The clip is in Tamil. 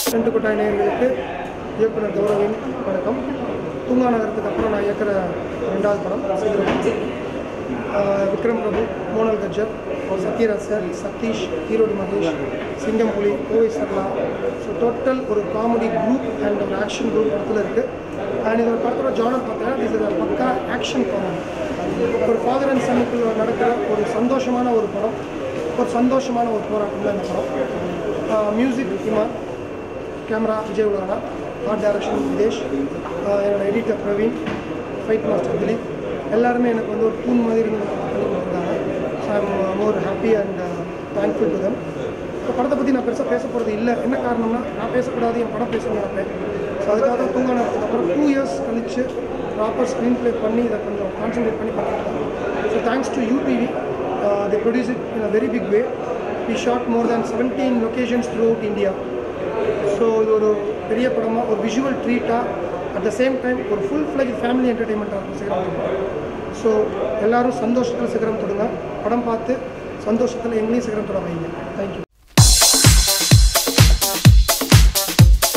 சென்ட்டு கொட்டாய் நேயர்களுக்கு இயக்குனர் கௌரவின் வணக்கம் தூங்கா நகரத்துக்கு அப்புறம் நான் இயக்குற ரெண்டாவது படம் சீக்கிரம் ஆஹ் Vikram Prabhu Monal Gajjar Sathyaraj sir Sathish Erode Mahesh Singampuli Kovai Sarala so total ஒரு காமெடி குரூப் அண்ட் ஒரு ஆக்ஷன் குரூப் படத்தில் இருக்குது அண்ட் இது ஒரு படத்தோட ஜானர் பார்த்தீங்கன்னா இது ஒரு பக்கா ஆக்ஷன் காமெடி ஒரு ஃபாதர் அண்ட் சன்னுக்குள்ள நடக்கிற ஒரு சந்தோஷமான ஒரு படம் ஒரு சந்தோஷமான ஒரு போராட்டம் தான் இந்த படம் music Imman camera Vijay Ulaganath art direction Videsh ஆஹ் என்னோட editor Praveen fight master Dilip எல்லாருமே எனக்கு வந்து ஒரு டூன் மாதிரி பண்ணி கொடுத்துருந்தாங்க so I'm more happy and thankful to them இப்போ படத்தை பற்றி நான் பெருசாக பேச போகிறது இல்லை என்ன காரணம்னா நான் பேசக்கூடாது என் படம் பேசணும்னு நினைப்பேன் ஸோ அதுக்காக தான் தூங்கானதுக்கு அப்புறம் டூ இயர்ஸ் கழிச்சு ப்ராப்பர் ஸ்க்ரீன் ப்ளே பண்ணி இதை கொஞ்சம் கான்சென்ட்ரேட் பண்ணி பண்ணியிருக்காங்க so thanks to UTV the produce it in a very big way we shot more than seventeen locations throughout India so இது ஒரு பெரிய படமாக ஒரு விஷுவல் ட்ரீட்டாக அட் த சேம் டைம் ஒரு ஃபுல் ஃப்ளெஜ் ஃபேமிலி என்டர்டெயின்மெண்ட்டாக இருக்கும் சிகரம் ஸோ எல்லாரும் சந்தோஷத்தில் சிகரம் தொடுங்க படம் பார்த்து சந்தோஷத்தில் எங்களையும் சிகரம் தொட வைங்க தேங்க்யூ